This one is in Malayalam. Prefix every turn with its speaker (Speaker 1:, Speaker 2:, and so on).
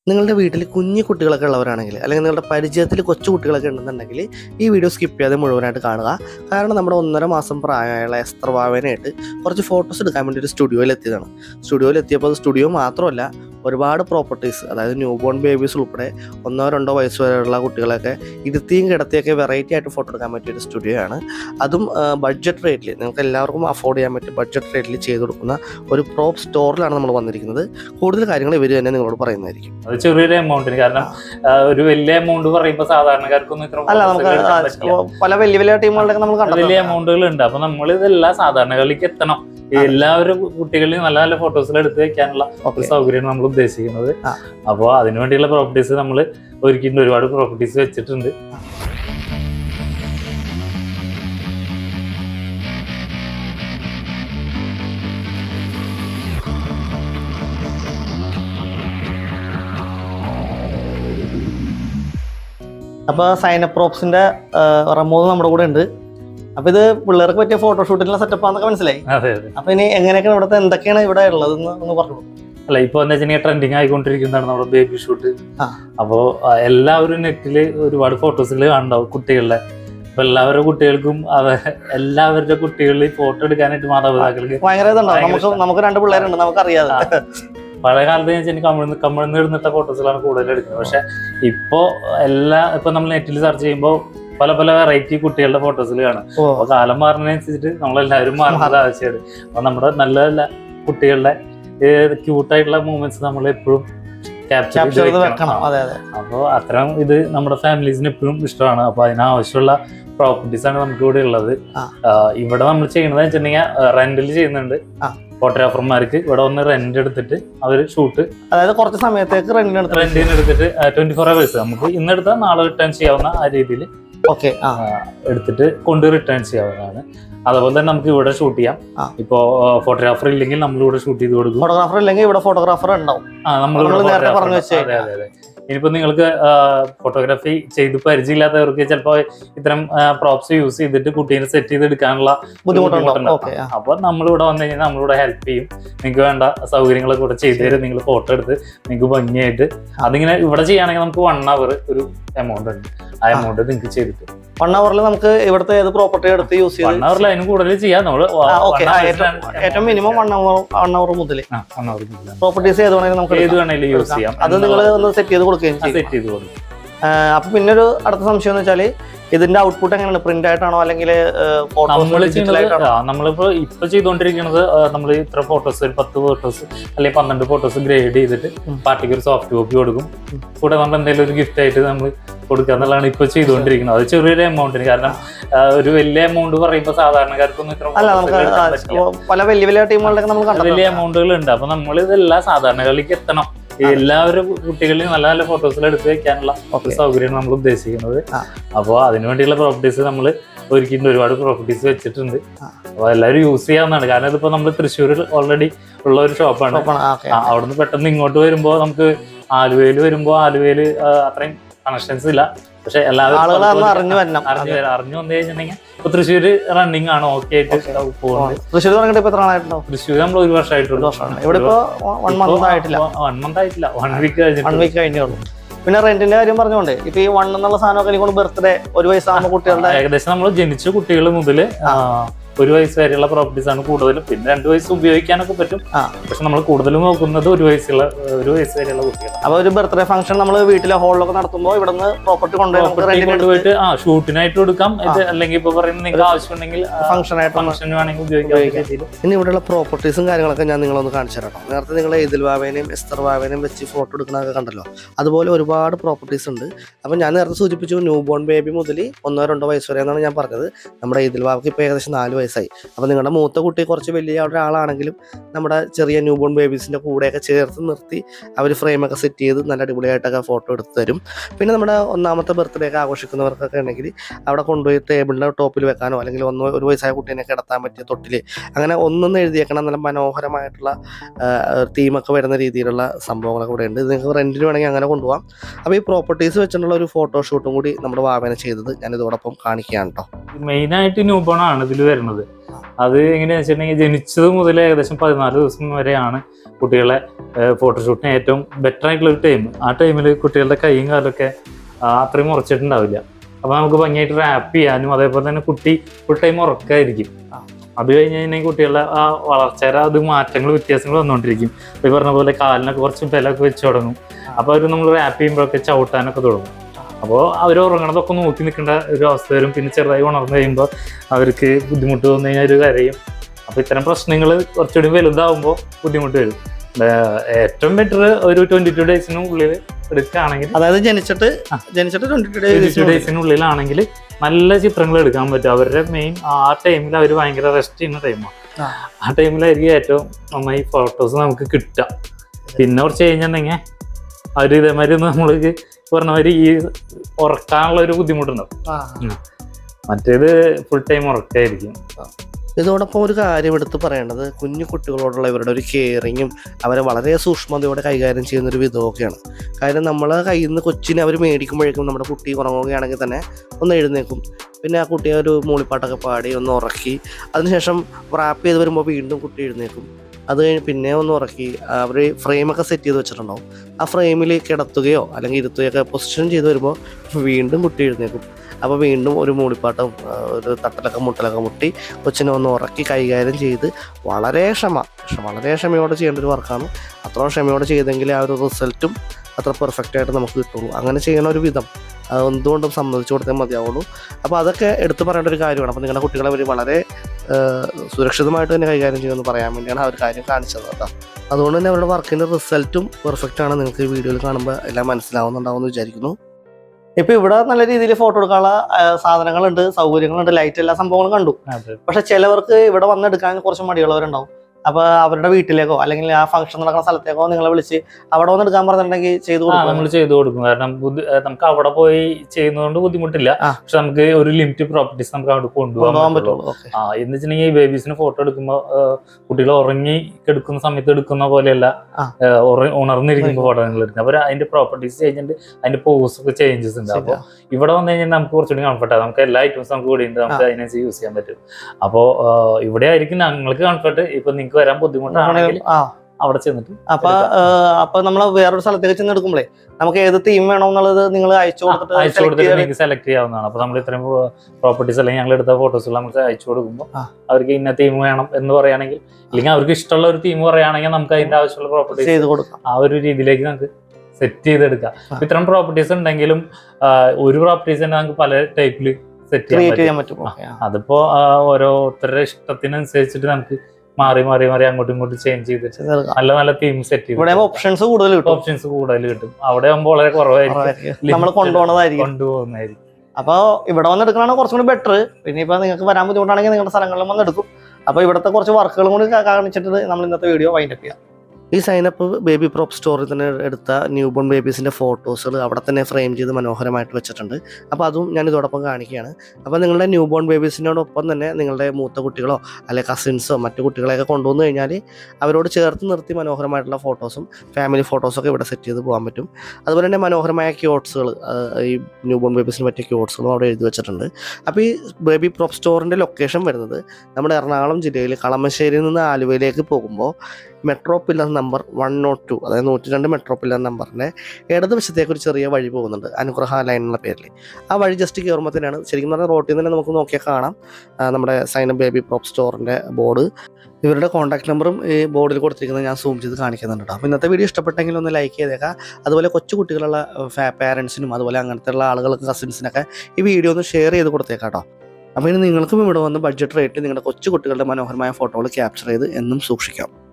Speaker 1: നിങ്ങളുടെ വീട്ടിൽ കുഞ്ഞു കുട്ടികളൊക്കെ ഉള്ളവരാണെങ്കിൽ അല്ലെങ്കിൽ നിങ്ങളുടെ പരിചയത്തിൽ കൊച്ചു കുട്ടികളൊക്കെ ഉണ്ടെന്നുണ്ടെങ്കിൽ ഈ വീഡിയോ സ്കിപ്പ് ചെയ്യാതെ മുഴുവനായിട്ട് കാണുക കാരണം നമ്മുടെ ഒന്നര മാസം പ്രായമുള്ള എസ്തർ വാവേനായിട്ട് കുറച്ച് ഫോട്ടോസ് എടുക്കാൻ വേണ്ടി ഒരു സ്റ്റുഡിയോയിൽ എത്തിയതാണ് സ്റ്റുഡിയോയിൽ എത്തിയപ്പോൾ അത് സ്റ്റുഡിയോ മാത്രമല്ല ഒരുപാട് പ്രോപ്പർട്ടീസ് അതായത് ന്യൂ ബോൺ ബേബീസ് ഉൾപ്പെടെ ഒന്നോ രണ്ടോ വയസ്സ് വരെയുള്ള കുട്ടികളൊക്കെ ഇരുത്തിയും കിടത്തിയൊക്കെ വെറൈറ്റി ആയിട്ട് ഫോട്ടോ എടുക്കാൻ പറ്റിയ ഒരു സ്റ്റുഡിയോ ആണ് അതും ബഡ്ജറ്റ് റേറ്റിൽ നിങ്ങൾക്ക് എല്ലാവർക്കും അഫോർഡ് ചെയ്യാൻ പറ്റിയ ബഡ്ജറ്റ് റേറ്റിൽ ചെയ്ത് കൊടുക്കുന്ന ഒരു പ്രോപ്പ് സ്റ്റോറിലാണ് നമ്മൾ വന്നിരിക്കുന്നത് കൂടുതൽ കാര്യങ്ങൾ ഇവർ തന്നെ നിങ്ങളോട് പറയുന്നതായിരിക്കും
Speaker 2: അത് ചെറിയൊരു എമൗണ്ടിന് കാരണം ആ, ഒരു വലിയ എമൗണ്ട് പറയുമ്പോൾ സാധാരണക്കാർക്കൊന്നും ഇത്ര
Speaker 1: അല്ല നമുക്ക്
Speaker 2: photos
Speaker 1: ആ,
Speaker 2: എടുക്കാൻ പറ്റില്ല.
Speaker 1: പല വലിയ വലിയ ടീമുകളുടെ നമ്മൾ
Speaker 2: വലിയ
Speaker 1: കണ്ടത്
Speaker 2: എമൗണ്ടുകൾ ഉണ്ട് അപ്പൊ നമ്മൾ ഇതെല്ലാം സാധാരണകളിലേക്ക് എത്തണം ഈ എല്ലാവരും കുട്ടികളെയും നല്ല നല്ല ഫോട്ടോസിൽ എടുത്ത് വെക്കാനുള്ള ഒരു സൗകര്യമാണ് നമ്മൾ ഉദ്ദേശിക്കുന്നത്
Speaker 1: ആ.
Speaker 2: അപ്പോൾ അതിനു വേണ്ടിയുള്ള പ്രോപ്പർട്ടീസ് നമ്മൾ ഒരുക്കിയിട്ടുണ്ട് ഒരുപാട് പ്രോപ്പർട്ടീസ് വെച്ചിട്ടുണ്ട്
Speaker 1: അപ്പോൾ സൈനപ്പ് പ്രോപ്സിന്റെ റമോദ് നമ്മുടെ കൂടെ ഉണ്ട് അപ്പൊ ഇത് പിള്ളേർക്ക് പറ്റിയ ഫോട്ടോഷൂട്ടിനുള്ള സെറ്റപ്പ് ആണെന്നൊക്കെ മനസ്സിലായി
Speaker 2: അതെ അതെ
Speaker 1: അപ്പൊ ഇനി എങ്ങനെയൊക്കെയാണ് ഇവിടുത്തെ എന്തൊക്കെയാണ് ഇവിടെ ഉള്ളതെന്ന് ഒന്ന് പറഞ്ഞു
Speaker 2: അല്ല ഇപ്പൊ എന്താ വെച്ചാൽ ട്രെൻഡിങ് ആയിക്കൊണ്ടിരിക്കുന്നതാണ് നമ്മുടെ ബേബി ഷൂട്ട്
Speaker 1: ആ.
Speaker 2: അപ്പോ ആ, എല്ലാവരും നെറ്റില് ഒരുപാട് ഫോട്ടോസിൽ കാണണ്ടാവും കുട്ടികളുടെ അപ്പൊ എല്ലാവരുടെ കുട്ടികൾക്കും അവ എല്ലാവരുടെ കുട്ടികളിൽ ഫോട്ടോ എടുക്കാനായിട്ട് മാതാപിതാക്കൾക്ക്
Speaker 1: ഭയങ്കര ഇതുണ്ടാവും
Speaker 2: ഭയങ്കര
Speaker 1: നമുക്ക്
Speaker 2: ഇഷ്ടം.
Speaker 1: നമുക്ക് രണ്ട് പിള്ളേരുണ്ട് നമുക്കറിയാതെ
Speaker 2: ആ. പഴയ കാലത്ത് ഞാൻ വെച്ചാൽ കമിഴ്ന്ന് കമിഴ്ന്ന് ഇടുന്നിട്ട ഫോട്ടോസിലാണ് കൂടുതൽ എടുക്കുന്നത് പക്ഷെ ഇപ്പോ എല്ലാ ഇപ്പൊ നമ്മൾ നെറ്റിൽ സെർച്ച് ചെയ്യുമ്പോൾ പല പല വെറൈറ്റി കുട്ടികളുടെ ഫോട്ടോസിൽ കാണാം
Speaker 1: ഓ
Speaker 2: അപ്പൊ കാലം മാറുന്നതിനനുസരിച്ചിട്ട് നമ്മളെല്ലാവരും മാറുന്നത് ആവശ്യമാണ് അപ്പൊ നമ്മുടെ നല്ല നല്ല കുട്ടികളുടെ ക്യൂട്ടായിട്ടുള്ള മൂമെന്റ്സ് നമ്മൾ എപ്പോഴും ക്യാപ്ചർ
Speaker 1: ക്യാപ്ചർ ചെയ്ത് വെക്കണം അതെ അതെ
Speaker 2: അപ്പോൾ അത്തരം ഇത് നമ്മുടെ ഫാമിലീസിന് എപ്പോഴും ഇഷ്ടമാണ് അപ്പോൾ അതിനാവശ്യമുള്ള പ്രോപ്പർട്ടീസ് ആണ് നമുക്ക് ഇവിടെ ഉള്ളത്
Speaker 1: ആ.
Speaker 2: ആ, ഇവിടെ നമ്മൾ ചെയ്യുന്നത് വെച്ചിട്ടുണ്ടെങ്കിൽ റെന്റിൽ ചെയ്യുന്നുണ്ട്
Speaker 1: ആ.
Speaker 2: ഫോട്ടോഗ്രാഫർമാർക്ക് ഇവിടെ വന്ന് റെന്റ് എടുത്തിട്ട് അവർ ഷൂട്ട്
Speaker 1: അതായത് കുറച്ച് സമയത്തേക്ക് റെന്റിന് എടുത്ത്
Speaker 2: റെന്റിന് എടുത്തിട്ട് ട്വന്റി ഫോർ അവേഴ്സ് നമുക്ക് ഇന്നെടുത്താൽ നാളെ റിട്ടേൺ ചെയ്യാവുന്ന ആ രീതിയിൽ
Speaker 1: ഓക്കെ ആ
Speaker 2: എടുത്തിട്ട് കൊണ്ട് റിട്ടേൺ ചെയ്യാവുന്നതാണ് അതുപോലെ തന്നെ നമുക്ക് ഇവിടെ ഷൂട്ട് ചെയ്യാം
Speaker 1: ആ.
Speaker 2: ഇപ്പോ ഫോട്ടോഗ്രാഫർ ഇല്ലെങ്കിൽ നമ്മൾ ഇവിടെ ഷൂട്ട് ചെയ്ത് കൊടുക്കും
Speaker 1: ഫോട്ടോഗ്രാഫർ ഇല്ലെങ്കിൽ ഇവിടെ ഫോട്ടോഗ്രാഫർ ഉണ്ടാവും
Speaker 2: ആ നമ്മൾ
Speaker 1: നമ്മള് നേരത്തെ പറഞ്ഞു വെച്ച്
Speaker 2: അതെ അതെ അതെ ഇനിയിപ്പോ നിങ്ങൾക്ക് ഫോട്ടോഗ്രാഫി ചെയ്ത് പരിചയമില്ലാത്തവർക്ക് ചിലപ്പോൾ ഇത്തരം പ്രോപ്സ് യൂസ് ചെയ്തിട്ട് കുട്ടീനെ സെറ്റ് ചെയ്ത് എടുക്കാനുള്ള
Speaker 1: ബുദ്ധിമുട്ടുണ്ടാവും
Speaker 2: ബുദ്ധിമുട്ടുണ്ടാവും.
Speaker 1: ഓക്കെ ആ
Speaker 2: അപ്പൊ നമ്മളിവിടെ വന്നു കഴിഞ്ഞാൽ നമ്മളിവിടെ ഹെൽപ്പ് ചെയ്യും നിങ്ങൾക്ക് വേണ്ട സൗകര്യങ്ങളൊക്കെ ഇവിടെ ചെയ്തു തരും നിങ്ങൾ ഫോട്ടോ എടുത്ത് നിങ്ങൾക്ക് ഭംഗിയായിട്ട് അതിങ്ങനെ ഇവിടെ ചെയ്യുകയാണെങ്കിൽ നമുക്ക് വൺ അവർ ഒരു എമൗണ്ട് ഉണ്ട് ആ എമൗണ്ട് നിങ്ങൾക്ക് ചെയ്തിട്ട്
Speaker 1: വൺ അവറിൽ നമുക്ക് ഇവിടുത്തെ ഏത് പ്രോപ്പർട്ടി എടുത്ത് യൂസ്
Speaker 2: വൺ
Speaker 1: ചെയ്ത്
Speaker 2: അവറിൽ അതിന് കൂടുതൽ ചെയ്യാം നമ്മൾ
Speaker 1: ഓക്കെ ഏറ്റവും minimum one hour one hour മുതൽ
Speaker 2: വൺ അവർ
Speaker 1: പ്രോപ്പർട്ടീസ് ഏത് വേണമെങ്കിലും നമുക്ക്
Speaker 2: ഏത്
Speaker 1: എടുക്കാം.
Speaker 2: വേണേലും യൂസ് ചെയ്യാം
Speaker 1: അത് നിങ്ങൾ ഒന്ന് സെറ്റ് ചെയ്ത് കൊടുക്കുകയും ചെയ്യും
Speaker 2: സെറ്റ് ചെയ്ത് കൊടുക്കും
Speaker 1: അപ്പൊ പിന്നെ ഒരു അടുത്ത സംശയം എന്ന് വെച്ചാൽ ഇതിന്റെ ഔട്ട്പുട്ട് എങ്ങനെയാണ് പ്രിന്റ് ആയിട്ടാണോ അല്ലെങ്കിൽ
Speaker 2: നമ്മൾ ചെയ്യുന്നത്
Speaker 1: ഫോട്ടോസ്
Speaker 2: ആ, നമ്മളിപ്പോ ഇപ്പൊ ചെയ്തുകൊണ്ടിരിക്കുന്നത് നമ്മൾ ഇത്ര ഫോട്ടോസ് ഒരു പത്ത് ഫോട്ടോസ് അല്ലെങ്കിൽ പന്ത്രണ്ട് ഫോട്ടോസ് ഗ്രേഡ് ചെയ്തിട്ട്
Speaker 1: ഉം.
Speaker 2: പാർട്ടിക്ക് ഒരു സോഫ്റ്റ് കോപ്പി കൊടുക്കും
Speaker 1: ഉം.
Speaker 2: കൂടെ നമ്മൾ എന്തെങ്കിലും ഒരു ഗിഫ്റ്റ് ആയിട്ട് നമ്മൾ കൊടുക്കുക എന്നുള്ളതാണ് ഇപ്പൊ ചെയ്തുകൊണ്ടിരിക്കുന്നത് അത് ചെറിയൊരു എമൗണ്ടിന് കാരണം ആ, ഒരു വലിയ എമൗണ്ട് പറയുമ്പോൾ സാധാരണക്കാർക്കൊന്നും ഇത്ര
Speaker 1: അല്ല
Speaker 2: photos
Speaker 1: നമുക്ക്
Speaker 2: എടുക്കാൻ
Speaker 1: ആ,
Speaker 2: പറ്റില്ല.
Speaker 1: പല വലിയ വലിയ ടീമുകളിലൊക്കെ നമ്മൾ
Speaker 2: വലിയ
Speaker 1: കണ്ടത്
Speaker 2: എമൗണ്ടുകൾ ഉണ്ട് അപ്പൊ നമ്മൾ ഇതെല്ലാം സാധാരണകളിലേക്ക് എത്തണം ഈ എല്ലാവരും കുട്ടികളെയും നല്ല നല്ല ഫോട്ടോസിൽ എടുത്ത് വെക്കാനുള്ള ഒരു സൗകര്യമാണ് നമ്മൾ ഉദ്ദേശിക്കുന്നത്
Speaker 1: ആ.
Speaker 2: അപ്പോൾ അതിനുവേണ്ടിയുള്ള പ്രോപ്പർട്ടീസ് നമ്മൾ ഒരുക്കിയിട്ടുണ്ട് ഒരുപാട് പ്രോപ്പർട്ടീസ് വെച്ചിട്ടുണ്ട്
Speaker 1: ആ.
Speaker 2: അപ്പോൾ എല്ലാവരും യൂസ് ചെയ്യാവുന്നതാണ് കാരണം ഇതിപ്പോ നമ്മൾ തൃശ്ശൂർ ഓൾറെഡി ഉള്ള ഒരു ഷോപ്പാണ്
Speaker 1: ഓക്കെ
Speaker 2: അവിടുന്ന് പെട്ടെന്ന് ഇങ്ങോട്ട് വരുമ്പോൾ നമുക്ക് ആലുവയിൽ വരുമ്പോൾ ആലുവയിൽ അത്രയും കണക്ഷൻസ് ഇല്ല പക്ഷെ എല്ലാവരും
Speaker 1: ആളുകൾ അന്ന്
Speaker 2: അതുപോലെ
Speaker 1: അറിഞ്ഞു വരണം
Speaker 2: അറിഞ്ഞു വരാം അറിഞ്ഞു വന്നു കഴിഞ്ഞിട്ടുണ്ടെങ്കിൽ ഇപ്പൊ തൃശ്ശൂർ റണ്ണിങ് ആണ് ഓക്കെ ആയിട്ട് പോകുന്നത്
Speaker 1: തൃശ്ശൂർ തുടങ്ങിയിട്ട് ഇപ്പൊ എത്ര നാളായിട്ടുണ്ടോ
Speaker 2: തൃശ്ശൂർ നമ്മൾ ഒരു വർഷമായിട്ടുള്ളൂ
Speaker 1: ഒരു വർഷമാണ് ഇവിടെ ഇപ്പൊ വൺ മന്ത് ആയിട്ടില്ല
Speaker 2: വൺ മന്ത് ആയിട്ടില്ല വൺ വീക്ക്
Speaker 1: വൺ
Speaker 2: കഴിഞ്ഞിട്ട്
Speaker 1: വീക്ക് കഴിഞ്ഞേ ഉള്ളൂ പിന്നെ റെന്റിന്റെ കാര്യം പറഞ്ഞോണ്ട് ഇപ്പൊ ഈ വൺ എന്നുള്ള സാധനമൊക്കെ എനിക്ക് ബർത്ത്ഡേ ഒരു വയസ്സാകുമ്പോൾ കുട്ടികളുടെ
Speaker 2: ഏകദേശം നമ്മൾ ജനിച്ച കുട്ടികൾ മുതൽ ഒരു വയസ്സ് വരെയുള്ള പ്രോപ്പർട്ടീസ് ആണ് കൂടുതലും പിന്നെ രണ്ട് വയസ്സ് ഉപയോഗിക്കാനൊക്കെ പറ്റും
Speaker 1: ആ.
Speaker 2: പക്ഷെ നമ്മൾ കൂടുതലും നോക്കുന്നത് ഒരു വയസ്സുള്ള ഒരു വയസ്സ് വരെയുള്ള കുട്ടികളാണ്
Speaker 1: അപ്പൊ ഒരു ബർത്ത്ഡേ ഫംഗ്ഷൻ നമ്മൾ വീട്ടിലെ ഹോളിലൊക്കെ നടത്തുമ്പോൾ ഇവിടുന്ന് പ്രോപ്പർട്ടി കൊണ്ടുപോയി നമുക്ക്
Speaker 2: Property
Speaker 1: റെന്റിന്
Speaker 2: കൊണ്ടുപോയിട്ട് ആ ഷൂട്ടിനായിട്ട് കൊടുക്കാം ഇത് അല്ലെങ്കിൽ ഇപ്പൊ പറയുന്നത് നിങ്ങൾക്ക് ആവശ്യമുണ്ടെങ്കിൽ
Speaker 1: ഫംഗ്ഷൻ ആയിട്ട്
Speaker 2: ഫംഗ്ഷന് വേണമെങ്കിൽ ഉപയോഗിക്കാം രീതിയിൽ
Speaker 1: ഇനി ഇവിടെയുള്ള പ്രോപ്പർട്ടീസും കാര്യങ്ങളൊക്കെ ഞാൻ നിങ്ങളൊന്ന് കാണിച്ചു തരാം കേട്ടോ. നേരത്തെ നിങ്ങൾ ഇതിൽ വാവേനെയും എസ്തർ വാവേനെയും വെച്ച് ഫോട്ടോ എടുക്കണതൊക്കെ കണ്ടല്ലോ അതുപോലെ ഒരുപാട് പ്രോപ്പർട്ടീസ് ഉണ്ട് അപ്പം ഞാൻ നേരത്തെ സൂചിപ്പിച്ചു ന്യൂ ബോൺ ബേബി മുതൽ ഒന്നോ രണ്ടോ വയസ്സ് വരെ എന്നാണ് ഞാൻ പറഞ്ഞത് നമ്മുടെ ഇതിൽ വാവക്ക് ഇപ്പോൾ ഏകദേശം നാല് വയസ്സായി അപ്പോൾ നിങ്ങളുടെ മൂത്ത കുട്ടി കുറച്ച് വലിയ ഒരാളാണെങ്കിലും നമ്മുടെ ചെറിയ ന്യൂ ബോൺ ബേബീസിൻ്റെ കൂടെയൊക്കെ ചേർത്ത് നിർത്തി അവർ ഫ്രെയിമൊക്കെ സെറ്റ് ചെയ്ത് നല്ല അടിപൊളിയായിട്ടൊക്കെ ഫോട്ടോ എടുത്ത് തരും പിന്നെ നമ്മുടെ ഒന്നാമത്തെ ബർത്ത്ഡേ ഒക്കെ ആഘോഷിക്കുന്നവർക്കൊക്കെ ഉണ്ടെങ്കിൽ അവിടെ കൊണ്ടുപോയി ടേബിളിൻ്റെ ടോപ്പിൽ വെക്കാനോ അല്ലെങ്കിൽ ഒന്ന് ഒരു വയസ്സായ കുട്ടീനെ കിടത്താൻ പറ്റിയ തൊട്ടിൽ അങ്ങനെ ഒന്നൊന്ന് എഴുതിയേക്കണം നല്ല മനോഹരമായിട്ടുള്ള തീമൊക്കെ വരുന്ന രീതിയിലുള്ള സംഭവങ്ങളൊക്കെ ഇവിടെ ഉണ്ട് ഇത് നിങ്ങൾക്ക് റെൻറ്റിന് വേണമെങ്കിൽ അങ്ങനെ കൊണ്ടുപോകാം അപ്പോൾ ഈ പ്രോപ്പർട്ടീസ് വെച്ചിട്ടുള്ള ഒരു ഫോട്ടോഷൂട്ടും കൂടി നമ്മുടെ വാവന ചെയ്തത് ഞാൻ ഇതോടൊപ്പം കാണിക്കുകയാണ് കേട്ടോ
Speaker 2: മെയിൻ ആയിട്ട് ന്യൂബോൺ ആണ് ഇതിൽ വരുന്നത് അത് എങ്ങനെയാണെന്ന് വെച്ചിട്ടുണ്ടെങ്കിൽ ജനിച്ചത് മുതൽ ഏകദേശം പതിനാല് ദിവസം വരെയാണ് കുട്ടികളെ ഫോട്ടോഷൂട്ടിന് ഏറ്റവും ബെറ്റർ ആയിട്ടുള്ള ഒരു ടൈം ആ ടൈമിൽ കുട്ടികളുടെ കൈയും കാലൊക്കെ ആ, അത്രയും ഉറച്ചിട്ടുണ്ടാവില്ല അപ്പൊ നമുക്ക് ഭംഗിയായിട്ട് റാപ്പ് ചെയ്യാനും അതേപോലെ തന്നെ കുട്ടി ഫുൾ ടൈം ഉറക്കായിരിക്കും
Speaker 1: ആ.
Speaker 2: അത് കഴിഞ്ഞ് കഴിഞ്ഞാൽ കുട്ടികളുടെ ആ വളർച്ചയുടെ അത് മാറ്റങ്ങൾ വ്യത്യാസങ്ങൾ വന്നുകൊണ്ടിരിക്കും ഇപ്പൊ ഈ പറഞ്ഞ പോലെ കാലിനൊക്കെ കുറച്ച് ബലമൊക്കെ വെച്ച് തുടങ്ങും അപ്പൊ അവർ നമ്മൾ റാപ്പ് ചെയ്യുമ്പോഴൊക്കെ ചവിട്ടാനൊക്കെ തുടങ്ങും അപ്പോൾ അവർ ഉറങ്ങണതൊക്കെ നോക്കി നിൽക്കേണ്ട ഒരു അവസ്ഥ വരും പിന്നെ ചെറുതായി ഉണർന്നു കഴിയുമ്പോൾ അവർക്ക് ബുദ്ധിമുട്ട് വന്നു കഴിഞ്ഞാൽ ഒരു കരയും അപ്പൊ ഇത്തരം പ്രശ്നങ്ങൾ കുറച്ചുകൂടി വലുതാവുമ്പോൾ ബുദ്ധിമുട്ട് വരും ഏർ ഏറ്റവും ബെറ്റർ ഒരു ട്വന്റി ടു ഡേയ്സിനുള്ളിൽ എടുക്കുകയാണെങ്കിൽ
Speaker 1: അതായത് ജനിച്ചിട്ട്
Speaker 2: ആ.
Speaker 1: ജനിച്ചിട്ട് twenty two
Speaker 2: twenty two
Speaker 1: days
Speaker 2: ഡേയ്സിനുള്ളിലാണെങ്കിൽ നല്ല ചിത്രങ്ങൾ എടുക്കാൻ പറ്റും അവരുടെ മെയിൻ ആ ടൈമിൽ അവർ ഭയങ്കര റെസ്റ്റ് ചെയ്യുന്ന ടൈമാണ്
Speaker 1: ആ.
Speaker 2: ആ ടൈമിലായിരിക്കും ഏറ്റവും നന്നായി ഫോട്ടോസ് നമുക്ക് കിട്ടുക പിന്നെ കുറച്ച് കഴിഞ്ഞിട്ടുണ്ടെങ്കിൽ അവർ ഇതേമാതിരി നമ്മൾക്ക് പറഞ്ഞ മാതിരി ഈ ഉറക്കാനുള്ള ഒരു ബുദ്ധിമുട്ടുണ്ടാവും മറ്റേത് ഫുൾ ടൈം ഉറക്കായിരിക്കും
Speaker 1: ഇതോടൊപ്പം ഒരു കാര്യം എടുത്ത് പറയേണ്ടത് കുഞ്ഞു കുട്ടികളോടുള്ള ഇവരുടെ ഒരു കെയറിങ്ങും അവരെ വളരെ സൂക്ഷ്മതയോടെ കൈകാര്യം ചെയ്യുന്ന ഒരു വിധമൊക്കെയാണ് കാര്യം നമ്മൾ കയ്യിൽ നിന്ന് കൊച്ചിനെ അവർ മേടിക്കുമ്പോഴേക്കും നമ്മുടെ കുട്ടി ഉറങ്ങുകയാണെങ്കിൽ തന്നെ ഒന്ന് എഴുന്നേക്കും പിന്നെ ആ കുട്ടിയെ ഒരു മൂളിപ്പാട്ടൊക്കെ പാടി ഒന്ന് ഉറക്കി അതിനുശേഷം റാപ്പ് ചെയ്ത് വരുമ്പോൾ വീണ്ടും കുട്ടി എഴുന്നേക്കും അത് കഴിഞ്ഞ് പിന്നെ ഒന്ന് ഉറക്കി അവർ ഫ്രെയിമൊക്കെ സെറ്റ് ചെയ്ത് വെച്ചിട്ടുണ്ടാവും ആ ഫ്രെയിമിൽ കിടത്തുകയോ അല്ലെങ്കിൽ ഇരുത്തുകയോ ഒക്കെ പൊസിഷൻ ചെയ്ത് വരുമ്പോൾ വീണ്ടും കുട്ടി എഴുന്നേക്കും അപ്പോൾ വീണ്ടും ഒരു മൂളിപ്പാട്ടും ആ, ഒരു തട്ടലൊക്കെ മുട്ടലൊക്കെ മുട്ടി കൊച്ചിനെ ഒന്ന് ഉറക്കി കൈകാര്യം ചെയ്ത് വളരെ ക്ഷമ ക്ഷ- വളരെ ക്ഷമയോടെ ചെയ്യേണ്ട ഒരു വർക്കാണ് അത്രയും ക്ഷമയോടെ ചെയ്തെങ്കിൽ ആ ഒരു റിസൾട്ടും അത്ര പെർഫെക്റ്റ് ആയിട്ട് നമുക്ക് കിട്ടുള്ളൂ അങ്ങനെ ചെയ്യണ ഒരു വിധം അത് എന്തുകൊണ്ടും സമ്മതിച്ചു കൊടുത്താൽ മതിയാവുള്ളൂ അപ്പോൾ അതൊക്കെ എടുത്തു പറയേണ്ട ഒരു കാര്യമാണ് അപ്പോൾ നിങ്ങളുടെ കുട്ടികളെ അവർ വളരെ ആ, സുരക്ഷിതമായിട്ട് തന്നെ കൈകാര്യം ചെയ്യുമെന്ന് പറയാൻ വേണ്ടിയാണ് ആ ഒരു കാര്യം കാണിച്ചത് കേട്ടോ അതുകൊണ്ട് തന്നെ അവരുടെ വർക്കിൻ്റെ റിസൾട്ടും പെർഫെക്റ്റ് ആണ് നിങ്ങൾക്ക് ഈ വീഡിയോയിൽ കാണുമ്പോൾ എല്ലാം മനസ്സിലാവുന്നുണ്ടാവും എന്ന് വിചാരിക്കുന്നു ഇപ്പൊ ഇവിടെ നല്ല രീതിയിൽ ഫോട്ടോ എടുക്കാനുള്ള ആ, സാധനങ്ങളുണ്ട് സൗകര്യങ്ങളുണ്ട് ലൈറ്റ് എല്ലാ സംഭവങ്ങളും കണ്ടു
Speaker 2: അതെ
Speaker 1: പക്ഷെ ചിലവർക്ക് ഇവിടെ വന്നെടുക്കാൻ കുറച്ച് മടിയുള്ളവരുണ്ടാവും അപ്പൊ അവരുടെ വീട്ടിലേക്കോ അല്ലെങ്കിൽ ആ ഫംഗ്ഷൻ നടക്കുന്ന സ്ഥലത്തേക്കോ നിങ്ങളെ വിളിച്ച് അവിടെ വന്ന് എടുക്കാൻ പറഞ്ഞിട്ടുണ്ടെങ്കിൽ ചെയ്തു
Speaker 2: ആ
Speaker 1: കൊടുക്കും
Speaker 2: നമ്മൾ ചെയ്തു കൊടുക്കും കാരണം ബുദ്ധി- ഏർ നമുക്ക് അവിടെ പോയി ചെയ്യുന്നതുകൊണ്ട് ബുദ്ധിമുട്ടില്ല
Speaker 1: ആ.
Speaker 2: പക്ഷെ നമുക്ക് ഒരു ലിമിറ്റ് പ്രോപ്പർട്ടീസ് നമുക്ക് അവിടെ
Speaker 1: കൊണ്ടുപോകാൻ
Speaker 2: കൊണ്ടുപോകാൻ പറ്റുള്ളൂ
Speaker 1: പറ്റുള്ളൂ ഓക്കെ
Speaker 2: ആ എന്ന് വെച്ചിട്ടുണ്ടെങ്കിൽ ബേബീസിന് ഫോട്ടോ എടുക്കുമ്പോൾ കുട്ടികൾ ഉറങ്ങി എടുക്കുന്ന സമയത്ത് എടുക്കുന്ന പോലെയല്ല
Speaker 1: ആ.
Speaker 2: ഏർ ഉറ- ഉണർന്നിരിക്കുമ്പോൾ ഫോട്ടോ നിങ്ങൾ എടുക്കുന്നത് അപ്പോൾ അതിന്റെ പ്രോപ്പർട്ടീസ് ചേഞ്ച് ഉണ്ട് അതിന്റെ പോസ് ഒക്കെ ചേഞ്ചസ് ഉണ്ട് അപ്പോൾ ഇവിടെ വന്നു കഴിഞ്ഞാൽ നമുക്ക് കുറച്ചുകൂടി കംഫർട്ട് നമുക്ക് എല്ലാ ഐറ്റംസ് നമുക്ക് കൂടി ഉണ്ട് നമുക്ക് അതിനനുസരിച്ച് യൂസ് ചെയ്യാൻ പറ്റും അപ്പോൾ ഇവിടെ ആയിരിക്കും ഞങ്ങൾക്ക് കംഫർട്ട് ഇപ്പൊ നിങ്ങൾക്ക് വരാൻ ബുദ്ധിമുട്ടാണെങ്കിൽ
Speaker 1: ആ
Speaker 2: അവിടെ ചെന്നിട്ട്
Speaker 1: അപ്പൊ ആ, അപ്പൊ നമ്മൾ വേറൊരു സ്ഥലത്തേക്ക് ചെന്ന് എടുക്കുമ്പോഴേ നമുക്ക് ഏത് തീം വേണം എന്നുള്ളത് നിങ്ങൾ അയച്ചു കൊടുത്തിട്ട്
Speaker 2: അയച്ചു
Speaker 1: select
Speaker 2: കൊടുത്തിട്ട്
Speaker 1: ചെയ്ത്
Speaker 2: നിങ്ങൾക്ക് സെലക്ട് ചെയ്യാവുന്നതാണ് അപ്പൊ നമ്മൾ ഇത്രയും പ്രോപ്പർട്ടീസ് അല്ലെങ്കിൽ ഞങ്ങൾ എടുത്ത ഫോട്ടോസ് നമുക്ക് അയച്ചു കൊടുക്കുമ്പോൾ
Speaker 1: ആ.
Speaker 2: അവർക്ക് ഇന്ന തീം വേണം എന്ന് പറയുകയാണെങ്കിൽ അല്ലെങ്കിൽ അവർക്ക് ഇഷ്ടമുള്ള ഒരു തീം പറയുകയാണെങ്കിൽ നമുക്ക് അതിന്റെ ആവശ്യമുള്ള പ്രോപ്പർട്ടീസ്
Speaker 1: ചെയ്ത് കൊടുക്കാം
Speaker 2: ആ ഒരു രീതിയിലേക്ക് നമുക്ക് സെറ്റ് ചെയ്തെടുക്കാം
Speaker 1: ആ.
Speaker 2: ഇത്തരം പ്രോപ്പർട്ടീസ് ഉണ്ടെങ്കിലും ആ, ഒരു പ്രോപ്പർട്ടീസ് തന്നെ നമുക്ക് പല ടൈപ്പിൽ സെറ്റ് ചെയ്യാൻ
Speaker 1: ക്രിയേറ്റ്
Speaker 2: പറ്റും
Speaker 1: ചെയ്യാൻ പറ്റും Okay, ആ.
Speaker 2: അതിപ്പോ ആ, ഓരോരുത്തരുടെ ഇഷ്ടത്തിനനുസരിച്ചിട്ട് നമുക്ക് മാറി മാറി മാറി അങ്ങോട്ടും ഇങ്ങോട്ടും ചേഞ്ച് ചെയ്തിട്ട്
Speaker 1: ചെയ്തെടുക്കാം.
Speaker 2: നല്ല നല്ല തീം സെറ്റ്
Speaker 1: ഇവിടെ
Speaker 2: ചെയ്ത്
Speaker 1: ഓപ്ഷൻസ് കൂടുതൽ കിട്ടും
Speaker 2: ഓപ്ഷൻസ് കൂടുതൽ കിട്ടും അവിടെ ആകുമ്പോൾ വളരെ കുറവായിരിക്കും
Speaker 1: നമ്മൾ കൊണ്ടുപോകണതായിരിക്കും
Speaker 2: കൊണ്ടുപോകുന്നതായിരിക്കും
Speaker 1: അപ്പോൾ ഇവിടെ വന്ന് എടുക്കണതാണ് കുറച്ചും കൂടി ബെറ്റർ പിന്നെ ഇപ്പോൾ നിങ്ങൾക്ക് വരാൻ ബുദ്ധിമുട്ടാണെങ്കിൽ നിങ്ങളുടെ സ്ഥലങ്ങളിൽ വന്ന് എടുക്കും അപ്പോൾ ഇവിടുത്തെ കുറച്ച് വർക്കുകളും കൂടി കാ- കാണിച്ചിട്ട് നമ്മൾ ഇന്നത്തെ വീഡിയോ വൈൻഡപ്പ് ചെയ്യാം ഈ സൈനപ്പ് ബേബി പ്രോപ്പ് സ്റ്റോറിൽ തന്നെ എടുത്ത ന്യൂ ബോൺ ബേബീസിൻ്റെ ഫോട്ടോസുകൾ അവിടെ തന്നെ ഫ്രെയിം ചെയ്ത് മനോഹരമായിട്ട് വെച്ചിട്ടുണ്ട് അപ്പോൾ അതും ഞാൻ ഇതോടൊപ്പം കാണിക്കുകയാണ് അപ്പോൾ നിങ്ങളുടെ ന്യൂ ബോൺ ബേബീസിനോടൊപ്പം തന്നെ നിങ്ങളുടെ മൂത്ത കുട്ടികളോ അല്ലെങ്കിൽ കസിൻസോ മറ്റു കുട്ടികളെയൊക്കെ കൊണ്ടുവന്നു കഴിഞ്ഞാൽ അവരോട് ചേർത്ത് നിർത്തി മനോഹരമായിട്ടുള്ള ഫോട്ടോസും ഫാമിലി ഫോട്ടോസൊക്കെ ഇവിടെ സെറ്റ് ചെയ്ത് പോകാൻ പറ്റും അതുപോലെ തന്നെ മനോഹരമായ ക്യോട്സുകൾ ഈ ന്യൂ ബോൺ ബേബീസിന് പറ്റിയ ക്യോട്സുകളും അവിടെ എഴുതി വെച്ചിട്ടുണ്ട് അപ്പോൾ ഈ ബേബി പ്രോപ്പ് സ്റ്റോറിൻ്റെ ലൊക്കേഷൻ വരുന്നത് നമ്മുടെ എറണാകുളം ജില്ലയിൽ കളമശ്ശേരിയിൽ നിന്ന് ആലുവയിലേക്ക് പോകുമ്പോൾ metro pillar number one naught two അതായത് നൂറ്റി രണ്ട് മെട്രോ പില്ലർ നമ്പറിൻ്റെ ഇടതുവശത്തേക്ക് ഒരു ചെറിയ വഴി പോകുന്നുണ്ട് അനുഗ്രഹ ലൈൻ എന്നുള്ള പേരിൽ ആ വഴി ജസ്റ്റ് കയറുമ്പോൾ തന്നെയാണ് ശരിക്കും പറഞ്ഞാൽ റോട്ടിൽ നിന്ന് തന്നെ നമുക്ക് നോക്കിയാൽ കാണാം ആ, നമ്മുടെ സൈന ബേബി പ്രോപ്പ് സ്റ്റോറിൻ്റെ ബോർഡ് ഇവരുടെ കോൺടാക്ട് നമ്പറും ഈ ബോർഡിൽ കൊടുത്തിരിക്കുന്നത് ഞാൻ സൂം ചെയ്ത് കാണിക്കുന്നുണ്ട് കേട്ടോ അപ്പോൾ ഇന്നത്തെ വീഡിയോ ഇഷ്ടപ്പെട്ടെങ്കിൽ ഒന്ന് ലൈക്ക് ചെയ്തേക്കാം അതുപോലെ കൊച്ചു കുട്ടികളുള്ള പാരൻസിനും അതുപോലെ അങ്ങനത്തെ ഉള്ള ആളുകൾക്ക് കസിൻസിനൊക്കെ ഈ വീഡിയോ ഒന്ന് ഷെയർ ചെയ്ത് കൊടുത്തേക്കാം കേട്ടോ അപ്പോൾ ഇനി നിങ്ങൾക്കും ഇവിടെ വന്ന് ബഡ്ജറ്റ് റേറ്റ് നിങ്ങളുടെ കൊച്ചു കുട്ടികളുടെ മനോഹരമായ ഫോട്ടോകൾ ക്യാപ്ചർ ചെയ്ത് എന്നും സൂക്ഷിക്കാം